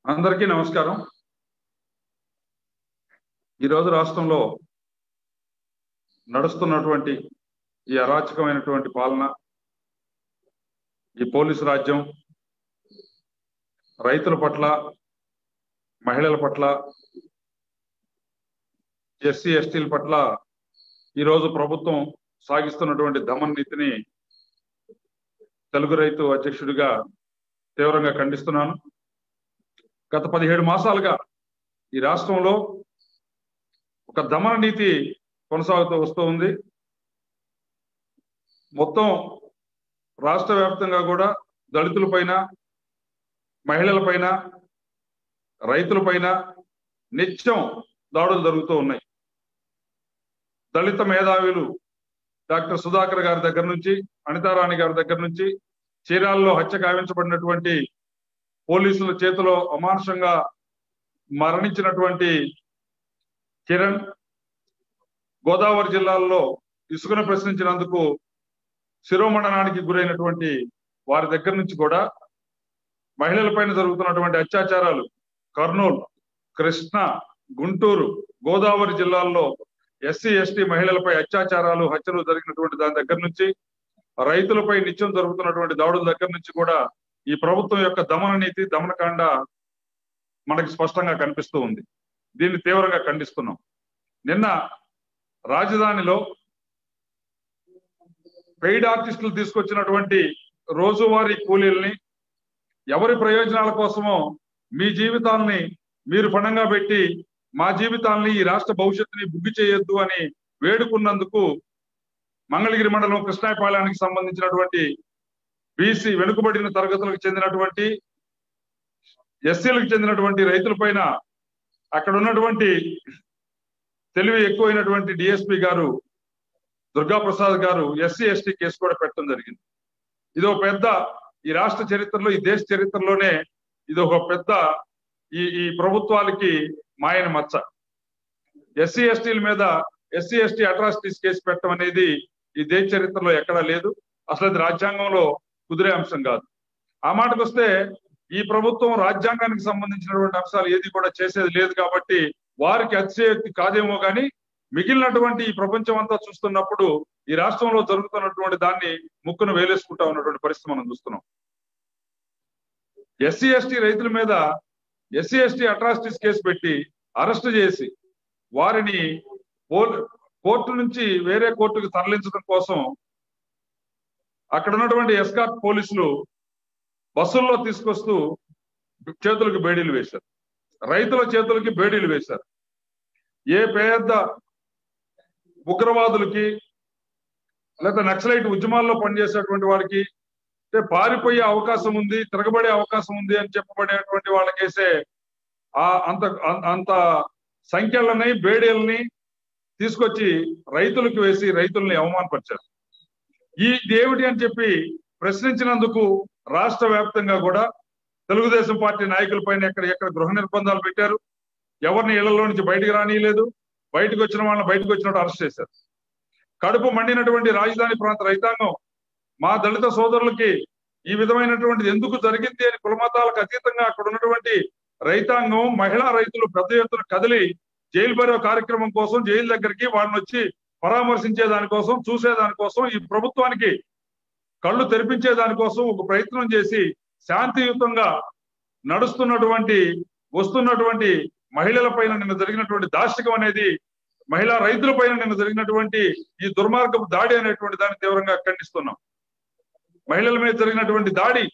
అందరికీ నమస్కారం ఈరోజు రాష్ట్రంలో నడుస్తున్నటువంటి ఈ అరాచకమైనటువంటి పాలన ఈ పోలీసు రాజ్యం రైతుల పట్ల మహిళల పట్ల ఎస్సీ ఎస్టీల పట్ల ఈరోజు ప్రభుత్వం సాగిస్తున్నటువంటి దమన్ నీతిని తెలుగు రైతు అధ్యక్షుడిగా తీవ్రంగా ఖండిస్తున్నాను గత పదిహేడు మాసాలుగా ఈ రాష్ట్రంలో ఒక దమన నీతి కొనసాగుతూ వస్తూ ఉంది మొత్తం రాష్ట్ర వ్యాప్తంగా కూడా దళితుల పైన మహిళల పైన రైతుల పైన నిత్యం దాడులు జరుగుతూ ఉన్నాయి దళిత మేధావులు డాక్టర్ సుధాకర్ గారి దగ్గర నుంచి అనితారాణి గారి దగ్గర నుంచి చీరాల్లో హత్య కావించబడినటువంటి పోలీసుల చేతిలో అమానుషంగా మరణించినటువంటి కిరణ్ గోదావరి జిల్లాల్లో ఇసుకను ప్రశ్నించినందుకు శిరోమండనానికి గురైనటువంటి వారి దగ్గర నుంచి కూడా మహిళలపైన జరుగుతున్నటువంటి అత్యాచారాలు కర్నూలు కృష్ణ గుంటూరు గోదావరి జిల్లాల్లో ఎస్సీ ఎస్టీ మహిళలపై అత్యాచారాలు హత్యలు జరిగినటువంటి దాని దగ్గర నుంచి రైతులపై నిత్యం జరుగుతున్నటువంటి దాడుల దగ్గర నుంచి కూడా ఈ ప్రభుత్వం యొక్క దమన నీతి దమనకాండ మనకి స్పష్టంగా కనిపిస్తూ ఉంది దీన్ని తీవ్రంగా ఖండిస్తున్నాం నిన్న రాజధానిలో పెయిడ్ ఆర్టిస్టులు తీసుకొచ్చినటువంటి రోజువారీ కూలీల్ని ఎవరి ప్రయోజనాల కోసమో మీ జీవితాల్ని మీరు పణంగా పెట్టి మా జీవితాల్ని ఈ రాష్ట్ర భవిష్యత్తుని బుగ్గి చేయొద్దు అని వేడుకున్నందుకు మంగళగిరి మండలం కృష్ణాయపాలెనికి సంబంధించినటువంటి బీసీ వెనుకబడిన తరగతులకు చెందినటువంటి ఎస్సీలకు చెందినటువంటి రైతుల పైన అక్కడ ఉన్నటువంటి తెలివి ఎక్కువైనటువంటి డిఎస్పి గారు దుర్గా ప్రసాద్ గారు ఎస్సీ ఎస్టీ కేసు కూడా పెట్టడం జరిగింది ఇది ఒక పెద్ద ఈ రాష్ట్ర చరిత్రలో ఈ దేశ చరిత్రలోనే ఇది ఒక పెద్ద ఈ ఈ ప్రభుత్వాలకి మాయన మచ్చ ఎస్సీ ఎస్టీల మీద ఎస్సీ ఎస్టీ అట్రాసిటీస్ కేసు పెట్టడం అనేది ఈ దేశ చరిత్రలో ఎక్కడా లేదు అసలు అది రాజ్యాంగంలో కుదిరే అంశం కాదు ఆ మాటకు వస్తే ఈ ప్రభుత్వం రాజ్యాంగానికి సంబంధించినటువంటి అంశాలు ఏది కూడా చేసేది లేదు కాబట్టి వారికి అతిశయోక్తి కాదేమో కానీ మిగిలినటువంటి ఈ ప్రపంచం అంతా చూస్తున్నప్పుడు ఈ రాష్ట్రంలో జరుగుతున్నటువంటి దాన్ని ముక్కును వేలేసుకుంటా ఉన్నటువంటి పరిస్థితి మనం చూస్తున్నాం ఎస్సీ ఎస్టీ రైతుల మీద ఎస్సీ ఎస్టీ అట్రాసిటీస్ కేసు పెట్టి అరెస్ట్ చేసి వారిని కోర్టు నుంచి వేరే కోర్టుకు తరలించడం కోసం అక్కడ ఉన్నటువంటి ఎస్కాట్ పోలీసులు బస్సుల్లో తీసుకొస్తూ చేతులకు బేడీలు వేశారు రైతుల చేతులకి బేడీలు వేశారు ఏ పేద ఉగ్రవాదులకి లేదా నక్సలైట్ ఉద్యమాల్లో పనిచేసేటువంటి వారికి అంటే పారిపోయే అవకాశం ఉంది తిరగబడే అవకాశం ఉంది అని చెప్పబడేటువంటి వాళ్ళకేసే ఆ అంత అంత సంఖ్యలని బేడీలని తీసుకొచ్చి రైతులకు వేసి రైతుల్ని అవమానపరిచారు ఈ ఏమిటి అని చెప్పి ప్రశ్నించినందుకు రాష్ట్ర వ్యాప్తంగా కూడా తెలుగుదేశం పార్టీ నాయకుల పైన ఎక్కడ ఎక్కడ గృహ నిర్బంధాలు పెట్టారు ఎవరిని ఇళ్లలో నుంచి బయటకు రానియలేదు బయటకు వచ్చిన వాళ్ళని బయటకు వచ్చినట్టు అరెస్ట్ చేశారు కడుపు మండినటువంటి రాజధాని ప్రాంత రైతాంగం మా దళిత సోదరులకి ఈ విధమైనటువంటిది ఎందుకు జరిగింది అని కులమతాలకు అతీతంగా అక్కడ ఉన్నటువంటి రైతాంగం మహిళా రైతులు పెద్ద ఎత్తున కదిలి జైలు బరో కార్యక్రమం కోసం జైలు దగ్గరికి వాళ్ళని వచ్చి పరామర్శించే దానికోసం చూసే దానికోసం ఈ ప్రభుత్వానికి కళ్ళు తెరిపించే దానికోసం ఒక ప్రయత్నం చేసి శాంతియుతంగా నడుస్తున్నటువంటి వస్తున్నటువంటి మహిళల పైన నిన్న జరిగినటువంటి దాష్టికం అనేది మహిళా రైతుల పైన నిన్న జరిగినటువంటి ఈ దుర్మార్గపు దాడి అనేటువంటి దాన్ని తీవ్రంగా ఖండిస్తున్నాం మహిళల మీద జరిగినటువంటి దాడి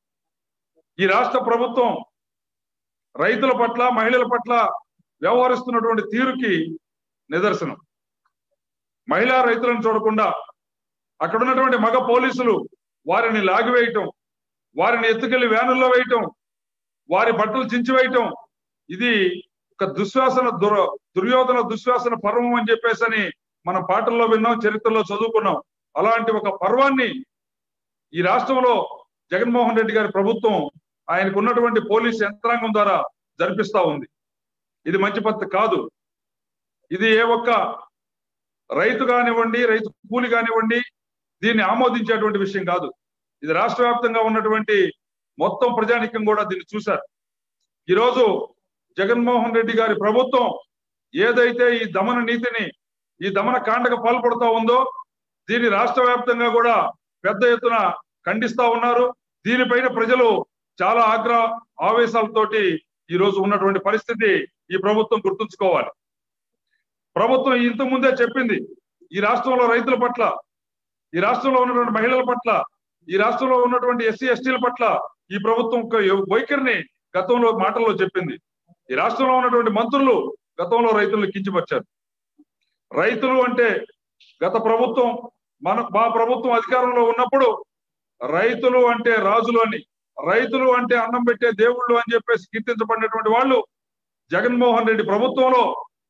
ఈ రాష్ట్ర ప్రభుత్వం రైతుల పట్ల మహిళల పట్ల వ్యవహరిస్తున్నటువంటి తీరుకి నిదర్శనం మహిళా రైతులను చూడకుండా అక్కడ ఉన్నటువంటి మగ పోలీసులు వారిని లాగివేయటం వారిని ఎత్తుకెళ్లి వ్యానుల్లో వేయటం వారి బట్టలు చించివేయటం ఇది ఒక దుశ్వాసన దుర దుర్యోధన దుశ్వాసన పర్వం అని చెప్పేసి అని మనం పాటల్లో విన్నాం చరిత్రలో చదువుకున్నాం అలాంటి ఒక పర్వాన్ని ఈ రాష్ట్రంలో జగన్మోహన్ రెడ్డి గారి ప్రభుత్వం ఆయనకు ఉన్నటువంటి పోలీస్ యంత్రాంగం ద్వారా జరిపిస్తా ఉంది ఇది మంచి పద్ధతి కాదు ఇది ఏ ఒక్క రైతు కానివ్వండి రైతు కూలి కానివ్వండి దీన్ని ఆమోదించేటువంటి విషయం కాదు ఇది రాష్ట్ర వ్యాప్తంగా ఉన్నటువంటి మొత్తం ప్రజానికం కూడా దీన్ని చూశారు ఈరోజు జగన్మోహన్ రెడ్డి గారి ప్రభుత్వం ఏదైతే ఈ దమన నీతిని ఈ దమన కాండకు పాల్పడుతూ ఉందో దీని రాష్ట్ర వ్యాప్తంగా కూడా పెద్ద ఎత్తున ఖండిస్తా ఉన్నారు దీనిపైన ప్రజలు చాలా ఆగ్రహ ఆవేశాలతోటి ఈ రోజు ఉన్నటువంటి పరిస్థితి ఈ ప్రభుత్వం గుర్తుంచుకోవాలి ప్రభుత్వం ఇంత ముందే చెప్పింది ఈ రాష్ట్రంలో రైతుల పట్ల ఈ రాష్ట్రంలో ఉన్నటువంటి మహిళల పట్ల ఈ రాష్ట్రంలో ఉన్నటువంటి ఎస్సీ ఎస్టీల పట్ల ఈ ప్రభుత్వం ఒక వైఖరిని గతంలో మాటల్లో చెప్పింది ఈ రాష్ట్రంలో ఉన్నటువంటి మంత్రులు గతంలో రైతులను కించపరిచారు రైతులు అంటే గత ప్రభుత్వం మన మా ప్రభుత్వం అధికారంలో ఉన్నప్పుడు రైతులు అంటే రాజులు అని రైతులు అంటే అన్నం పెట్టే దేవుళ్ళు అని చెప్పేసి కీర్తించబడినటువంటి వాళ్ళు జగన్మోహన్ రెడ్డి ప్రభుత్వంలో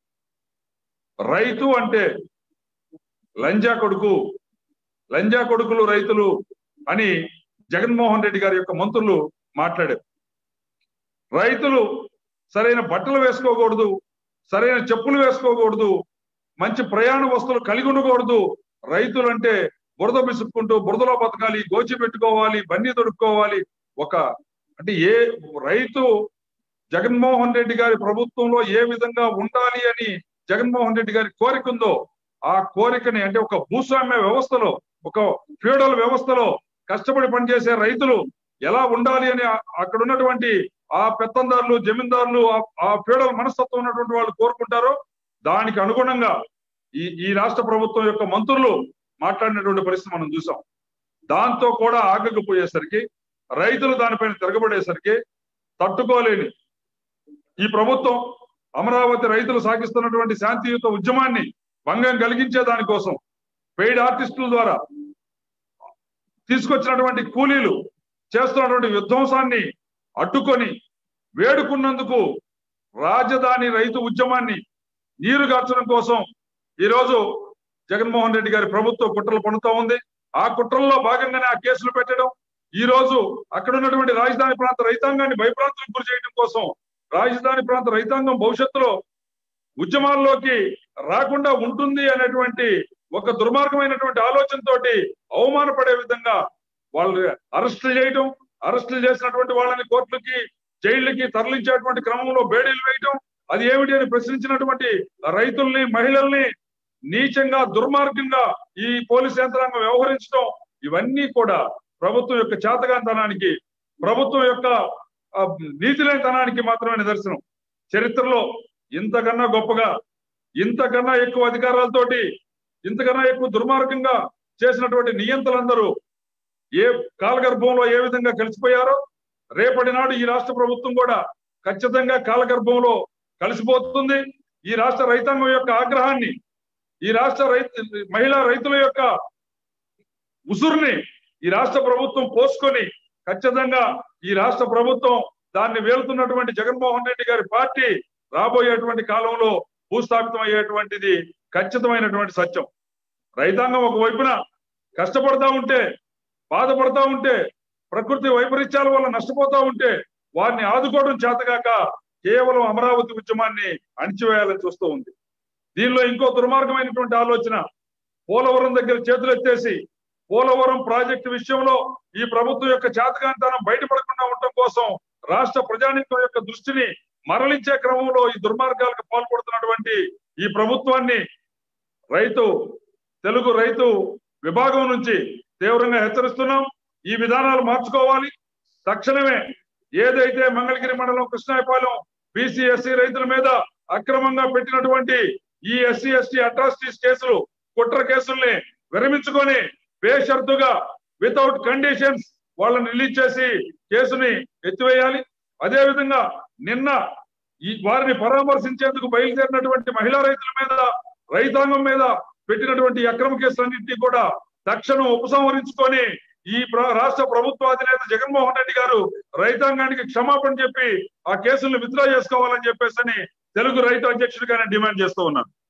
రైతు అంటే లంజా కొడుకు లంజా కొడుకులు రైతులు అని జగన్మోహన్ రెడ్డి గారి యొక్క మంత్రులు మాట్లాడారు రైతులు సరైన బట్టలు వేసుకోకూడదు సరైన చెప్పులు వేసుకోకూడదు మంచి ప్రయాణ వస్తువులు కలిగి ఉండకూడదు రైతులు అంటే బురద బిసుక్కుంటూ బురదలో బతకాలి గోచి పెట్టుకోవాలి బన్నీ తొడుక్కోవాలి ఒక అంటే ఏ రైతు జగన్మోహన్ రెడ్డి గారి ప్రభుత్వంలో ఏ విధంగా ఉండాలి అని జగన్మోహన్ రెడ్డి గారి కోరిక ఉందో ఆ కోరికని అంటే ఒక భూస్వామ్య వ్యవస్థలో ఒక ఫ్యూడల్ వ్యవస్థలో కష్టపడి పనిచేసే రైతులు ఎలా ఉండాలి అని అక్కడ ఉన్నటువంటి ఆ పెత్తందారులు జమీందారులు ఆ ఫ్యూడల్ మనస్తత్వం ఉన్నటువంటి వాళ్ళు కోరుకుంటారో దానికి అనుగుణంగా ఈ ఈ రాష్ట్ర ప్రభుత్వం యొక్క మంత్రులు మాట్లాడినటువంటి పరిస్థితి మనం చూసాం దాంతో కూడా ఆగకపోయేసరికి రైతులు దానిపైన తిరగబడేసరికి తట్టుకోలేని ఈ ప్రభుత్వం అమరావతి రైతులు సాగిస్తున్నటువంటి శాంతియుత ఉద్యమాన్ని భంగం కలిగించే దానికోసం పెయిడ్ ఆర్టిస్టుల ద్వారా తీసుకొచ్చినటువంటి కూలీలు చేస్తున్నటువంటి విధ్వంసాన్ని అడ్డుకొని వేడుకున్నందుకు రాజధాని రైతు ఉద్యమాన్ని నీరుగార్చడం కోసం ఈరోజు జగన్మోహన్ రెడ్డి గారి ప్రభుత్వం కుట్రలు పడుతూ ఉంది ఆ కుట్రల్లో భాగంగానే ఆ కేసులు పెట్టడం ఈ రోజు అక్కడ ఉన్నటువంటి రాజధాని ప్రాంత రైతాంగాన్ని భయప్రాంతులకు గురి చేయడం కోసం రాజధాని ప్రాంత రైతాంగం భవిష్యత్తులో ఉద్యమాల్లోకి రాకుండా ఉంటుంది అనేటువంటి ఒక దుర్మార్గమైనటువంటి ఆలోచనతోటి అవమానపడే విధంగా వాళ్ళు అరెస్టులు చేయడం అరెస్టులు చేసినటువంటి వాళ్ళని కోర్టులకి జైళ్ళకి తరలించేటువంటి క్రమంలో బేడీలు వేయటం అది ఏమిటి అని ప్రశ్నించినటువంటి రైతుల్ని మహిళల్ని నీచంగా దుర్మార్గంగా ఈ పోలీస్ యంత్రాంగం వ్యవహరించడం ఇవన్నీ కూడా ప్రభుత్వం యొక్క చేతగాంతనానికి ప్రభుత్వం యొక్క నీతిలేనితనానికి మాత్రమే నిదర్శనం చరిత్రలో ఇంతకన్నా గొప్పగా ఇంతకన్నా ఎక్కువ అధికారాలతోటి ఇంతకన్నా ఎక్కువ దుర్మార్గంగా చేసినటువంటి నియంతలందరూ ఏ కాలగర్భంలో ఏ విధంగా కలిసిపోయారో రేపటి నాడు ఈ రాష్ట్ర ప్రభుత్వం కూడా ఖచ్చితంగా కాలగర్భంలో కలిసిపోతుంది ఈ రాష్ట్ర రైతాంగం యొక్క ఆగ్రహాన్ని ఈ రాష్ట్ర రైతు మహిళా రైతుల యొక్క ఉసురుని ఈ రాష్ట్ర ప్రభుత్వం పోసుకొని ఖచ్చితంగా ఈ రాష్ట్ర ప్రభుత్వం దాన్ని వేలుతున్నటువంటి జగన్మోహన్ రెడ్డి గారి పార్టీ రాబోయేటువంటి కాలంలో భూస్థాపితం అయ్యేటువంటిది ఖచ్చితమైనటువంటి సత్యం రైతాంగం ఒక వైపున కష్టపడతా ఉంటే బాధపడతా ఉంటే ప్రకృతి వైపరీత్యాల వల్ల నష్టపోతా ఉంటే వారిని ఆదుకోవడం చేతగాక కేవలం అమరావతి ఉద్యమాన్ని అణిచివేయాలని చూస్తూ ఉంది దీనిలో ఇంకో దుర్మార్గమైనటువంటి ఆలోచన పోలవరం దగ్గర చేతులెత్తేసి పోలవరం ప్రాజెక్టు విషయంలో ఈ ప్రభుత్వం యొక్క చేతగాంతనం బయటపడకుండా ఉండటం కోసం రాష్ట్ర ప్రజానీకం యొక్క దృష్టిని మరలించే క్రమంలో ఈ దుర్మార్గాలకు పాల్పడుతున్నటువంటి ఈ ప్రభుత్వాన్ని రైతు తెలుగు రైతు విభాగం నుంచి తీవ్రంగా హెచ్చరిస్తున్నాం ఈ విధానాలు మార్చుకోవాలి తక్షణమే ఏదైతే మంగళగిరి మండలం కృష్ణాయపాలెం బీసీ ఎస్సీ రైతుల మీద అక్రమంగా పెట్టినటువంటి ఈ ఎస్సీ ఎస్టీ అట్రాసిటీస్ కేసులు కుట్ర కేసుల్ని విరమించుకొని బేషరతుగా వితౌట్ కండిషన్స్ వాళ్ళని రిలీజ్ చేసి కేసుని ఎత్తివేయాలి అదే విధంగా నిన్న ఈ వారిని పరామర్శించేందుకు బయలుదేరినటువంటి మహిళా రైతుల మీద రైతాంగం మీద పెట్టినటువంటి అక్రమ కేసులన్నింటినీ కూడా తక్షణం ఉపసంహరించుకొని ఈ రాష్ట్ర ప్రభుత్వ అధినేత జగన్మోహన్ రెడ్డి గారు రైతాంగానికి క్షమాపణ చెప్పి ఆ కేసులను విత్డ్రా చేసుకోవాలని చెప్పేసి తెలుగు రైతు అధ్యక్షుడిగా నేను డిమాండ్ చేస్తూ ఉన్నాను